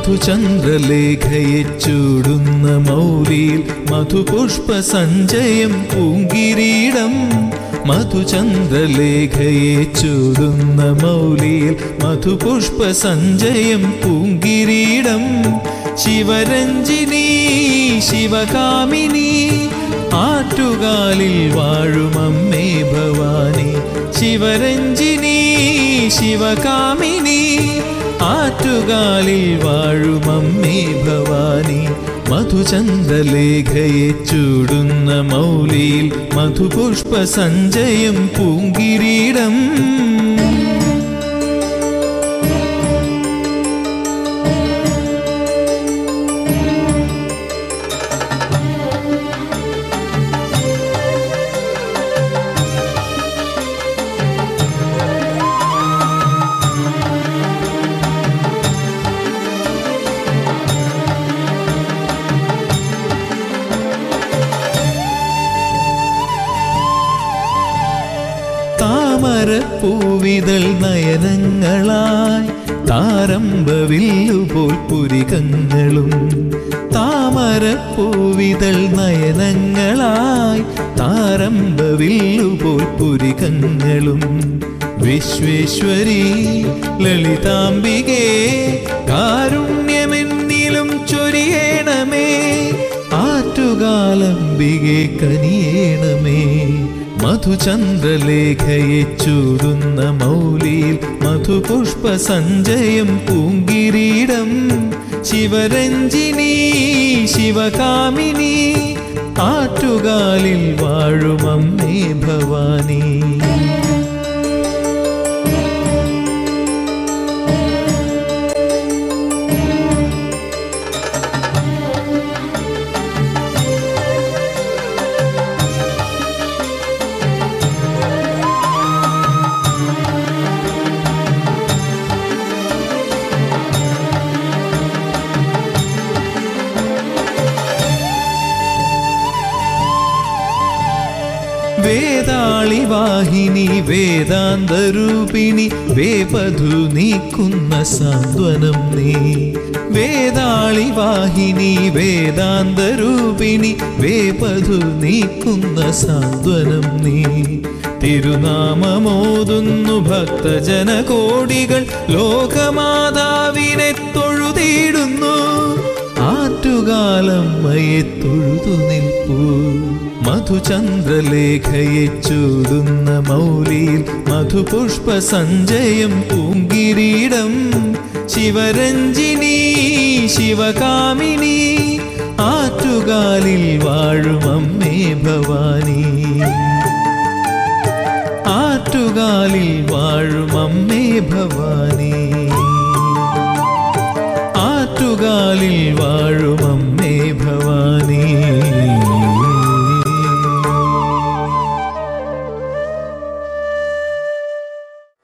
മധുചന്ദ്രലേഖയെ ചൂടുന്ന മൗലിയിൽ മധുപുഷ്പ സഞ്ചയം പൂങ്കിരീടം മധുചന്ദ്രലേഖയെ ചൂടുന്ന മൗലിയിൽ മധുപുഷ്പ സഞ്ചയം പൂങ്കിരീടം ശിവരഞ്ജിനി ശിവകാമിനി ആറ്റുകാലിൽ വാഴുമമ്മേ ഭവാനി ശിവരഞ്ജിനി ശിവകാമിനി ആറ്റുകാലിൽ വാഴുമമ്മേ ഭവാനി മധുചന്ദ്രലേഖയെ ചൂടുന്ന മൗലിയിൽ മധുപുഷ്പ സഞ്ചയം പൂങ്കിരീടം താമരപ്പൂവിതൾ നയനങ്ങളായി താരമ്പവില്ലുപോൽ പുരികങ്ങളും താമരപ്പൂവിതൾ നയനങ്ങളായി താരമ്പവില്ലുപോൽ പുരികങ്ങളും വിശ്വേശ്വരി ലളിതാംബികേ കാരുണ്യമെന്നിലും ചൊരിയണമേ ആറ്റുകാലംബികെ കനിയേണമേ മധുചന്ദ്രലേഖയെ ചൂടുന്ന മൗലിയിൽ മധുപുഷ്പ സഞ്ചയം പൂങ്കിരീടം ശിവരഞ്ജിനി ശിവകാമിനി ആറ്റുകാലിൽ വാഴുമമ്മേ ഭവാനി വേദാളി വാഹിനി വേദാന്തരൂപിണി വേപധു നീക്കുന്ന സാന്ത്വനം നീ വേദാളി വാഹിനി വേദാന്തരൂപിണി വേപധു നീക്കുന്ന സാന്ത്വനം നീ തിരുനാമമോതുന്നു ഭക്തജനകോടികൾ ലോകമാതാവിനെ തൊഴുതിയിടുന്നു ആറ്റുകാലമ്മയെ തൊഴുതു നിൽപ്പൂ മധുചന്ദ്രലേഖയെ ചൂടുന്ന മൗലിയിൽ മധുപുഷ്പ സഞ്ചയം പൂങ്കിരീടം ശിവരഞ്ജിനി ശിവകാമിനി ആറ്റുകാലിൽ വാഴുമമ്മേ ഭവാനി ആറ്റുകാലിൽ വാഴുമമ്മേ ഭവാനി ആറ്റുകാലിൽ വാഴുമമ്മേ ഭവാനി